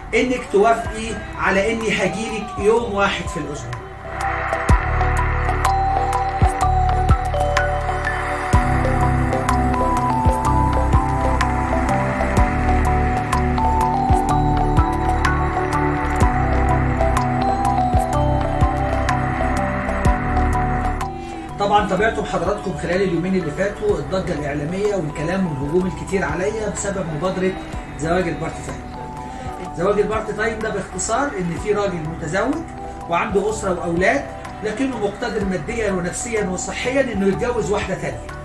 انك توافقي على اني هجيلك يوم واحد في الاسبوع طبعا تابعتم حضراتكم خلال اليومين اللي فاتوا الضجه الاعلاميه والكلام والهجوم الكتير عليا بسبب مبادره زواج البارت تايم. زواج البارت تايم ده باختصار ان في راجل متزوج وعنده اسره واولاد لكنه مقتدر ماديا ونفسيا وصحيا انه يتجوز واحده ثانيه.